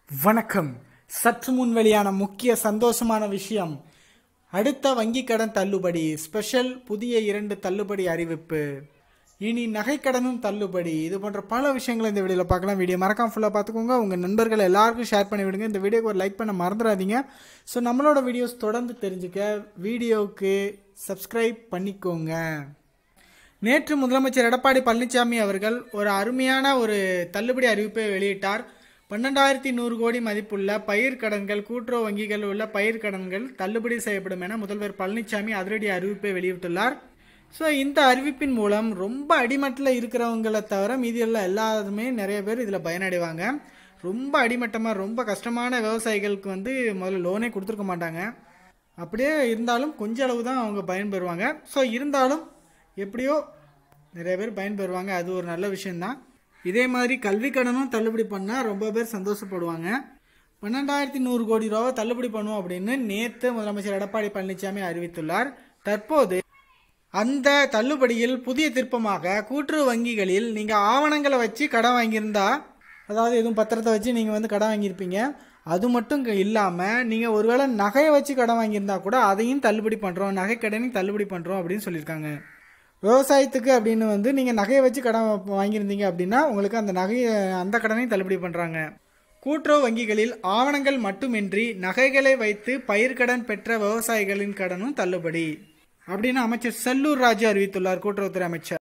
வணக்கம் சற்று முன் வெளியான முக்கிய சந்தோஷமான விஷயம் அடுத்த வங்கி கடன் தள்ளுபடி ஸ்பெஷல் புதிய இரண்டு தள்ளுபடி அறிவிப்பு இனி நகைக்கடனும் தள்ளுபடி இது போன்ற பல விஷயங்களை இந்த வீடியோவில் பார்க்கலாம் வீடியோ மறக்காம ஃபுல்லாக பார்த்துக்கோங்க உங்கள் நண்பர்கள் எல்லாருக்கும் ஷேர் பண்ணி விடுங்க இந்த வீடியோக்கு ஒரு லைக் பண்ண மறந்துடாதீங்க ஸோ நம்மளோட வீடியோஸ் தொடர்ந்து தெரிஞ்சுக்க வீடியோவுக்கு சப்ஸ்கிரைப் பண்ணிக்கோங்க நேற்று முதலமைச்சர் எடப்பாடி பழனிசாமி அவர்கள் ஒரு அருமையான ஒரு தள்ளுபடி அறிவிப்பை வெளியிட்டார் பன்னெண்டாயிரத்தி நூறு கோடி மதிப்புள்ள பயிர் கடன்கள் கூட்டுறவு வங்கிகள் உள்ள பயிர் கடன்கள் தள்ளுபடி செய்யப்படும் என முதல்வர் பழனிசாமி அதிரடி அறிவிப்பை வெளியிட்டுள்ளார் ஸோ இந்த அறிவிப்பின் மூலம் ரொம்ப அடிமட்டில் இருக்கிறவங்களை தவிர மீதியுள்ள எல்லாருமே நிறைய பேர் இதில் பயனடைவாங்க ரொம்ப அடிமட்டமாக ரொம்ப கஷ்டமான விவசாயிகளுக்கு வந்து முதல்ல லோனே கொடுத்துருக்க மாட்டாங்க அப்படியே இருந்தாலும் கொஞ்ச அளவு தான் அவங்க பயன்பெறுவாங்க ஸோ இருந்தாலும் எப்படியோ நிறைய பேர் பயன்பெறுவாங்க அது ஒரு நல்ல விஷயம்தான் இதே மாதிரி கல்வி கடனும் தள்ளுபடி பண்ணால் ரொம்ப பேர் சந்தோஷப்படுவாங்க பன்னெண்டாயிரத்தி நூறு கோடி ரூபாவை தள்ளுபடி பண்ணுவோம் அப்படின்னு நேற்று முதலமைச்சர் எடப்பாடி பழனிசாமி அறிவித்துள்ளார் தற்போது அந்த தள்ளுபடியில் புதிய திருப்பமாக கூட்டுறவு வங்கிகளில் நீங்கள் ஆவணங்களை வச்சு கடன் வாங்கியிருந்தா அதாவது எதுவும் பத்திரத்தை வச்சு நீங்கள் வந்து கடன் வாங்கியிருப்பீங்க அது மட்டும் இல்லாமல் நீங்கள் ஒருவேளை நகையை வச்சு கடன் வாங்கியிருந்தா கூட அதையும் தள்ளுபடி பண்ணுறோம் நகை கடனையும் தள்ளுபடி பண்ணுறோம் அப்படின்னு சொல்லியிருக்காங்க விவசாயத்துக்கு அப்படின்னு வந்து நீங்கள் நகையை வச்சு கடன் வாங்கியிருந்தீங்க அப்படின்னா உங்களுக்கு அந்த நகையை அந்த கடனையும் தள்ளுபடி பண்ணுறாங்க கூட்டுறவு வங்கிகளில் ஆவணங்கள் மட்டுமின்றி நகைகளை வைத்து பயிர்க்கடன் பெற்ற விவசாயிகளின் கடனும் தள்ளுபடி அப்படின்னு அமைச்சர் செல்லூர் ராஜு அறிவித்துள்ளார் கூட்டுறவுத்துறை அமைச்சர்